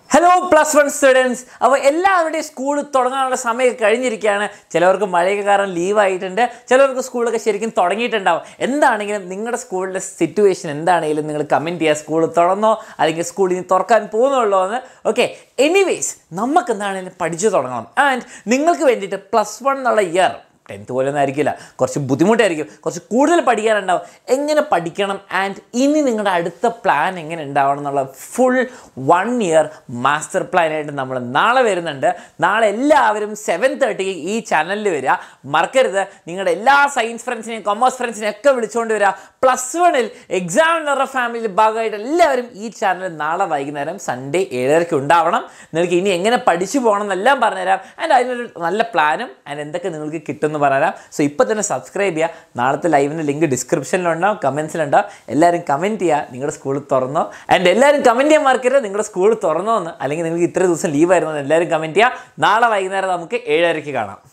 hello plus one students അപ്പോൾ എല്ലാവരുടെയും school തുടങ്ങാനുള്ള സമയം കഴിഞ്ഞിരിക്കുകയാണ് ചിലവർക്ക് മഴയൊക്കെ കാരണം ലീവ് ആയിട്ടുണ്ട് ചിലവർക്ക് സ്കൂളൊക്കെ ശരിക്കും തുടങ്ങിയിട്ടുണ്ടാവും എന്താണെങ്കിലും നിങ്ങളുടെ സ്കൂളിൻ്റെ സിറ്റുവേഷൻ എന്താണെങ്കിലും നിങ്ങൾ കമൻറ്റ് ചെയ്യുക സ്കൂൾ തുറന്നോ അല്ലെങ്കിൽ സ്കൂൾ ഇനി തുറക്കാൻ പോകുന്നുള്ളൂ എന്ന് ഓക്കെ എനിവേസ് നമുക്ക് എന്താണെങ്കിലും പഠിച്ചു തുടങ്ങണം ആൻഡ് നിങ്ങൾക്ക് വേണ്ടിയിട്ട് പ്ലസ് വൺ എന്നുള്ള ഇയർ ടെൻത്ത് പോലെ ഒന്നും ആയിരിക്കില്ല കുറച്ച് ബുദ്ധിമുട്ടായിരിക്കും കുറച്ച് കൂടുതൽ പഠിക്കാനുണ്ടാവും എങ്ങനെ പഠിക്കണം ആൻഡ് ഇനി നിങ്ങളുടെ അടുത്ത പ്ലാൻ എങ്ങനെ ഉണ്ടാവണം എന്നുള്ള ഫുൾ വൺ ഇയർ മാസ്റ്റർ പ്ലാനായിട്ട് നമ്മൾ നാളെ വരുന്നുണ്ട് നാളെ എല്ലാവരും സെവൻ തേർട്ടിക്ക് ഈ ചാനലിൽ വരിക മറക്കരുത് നിങ്ങളുടെ എല്ലാ സയൻസ് ഫ്രണ്ട്സിനെയും കൊമേഴ്സ് ഫ്രണ്ട്സിനെയും ഒക്കെ വിളിച്ചുകൊണ്ട് വരിക പ്ലസ് വണ്ണിൽ എക്സാമിനറുടെ ഫാമിലി ഭാഗമായിട്ട് എല്ലാവരും ഈ ചാനൽ നാളെ വൈകുന്നേരം സൺഡേ ഏഴരയ്ക്ക് ഉണ്ടാവണം നിങ്ങൾക്ക് ഇനി എങ്ങനെ പഠിച്ചു പോകണം എന്നെല്ലാം പറഞ്ഞുതരാം ആൻഡ് അതിനൊരു നല്ല പ്ലാനും ആൻഡ് എന്തൊക്കെ നിങ്ങൾക്ക് കിട്ടുമെന്ന് പറഞ്ഞുതരാം സോ ഇപ്പോൾ തന്നെ സബ്സ്ക്രൈബ് ചെയ്യുക നാളത്തെ ലൈവിൻ്റെ ലിങ്ക് ഡിസ്ക്രിപ്ഷനിലുണ്ടാവും കമൻസിലുണ്ടാവും എല്ലാവരും കമൻറ്റ് ചെയ്യുക നിങ്ങളുടെ സ്കൂൾ തുറന്നോ ആൻഡ് എല്ലാവരും കമൻറ്റ് ചെയ്യാൻ മറക്കരുത് നിങ്ങളുടെ സ്കൂൾ തുറന്നോ എന്ന് അല്ലെങ്കിൽ നിങ്ങൾക്ക് ഇത്ര ദിവസം ലീവ് ആയിരുന്നു എന്ന് എല്ലാവരും കമൻറ്റ് ചെയ്യുക നാളെ വൈകുന്നേരം നമുക്ക് ഏഴരയ്ക്ക് കാണാം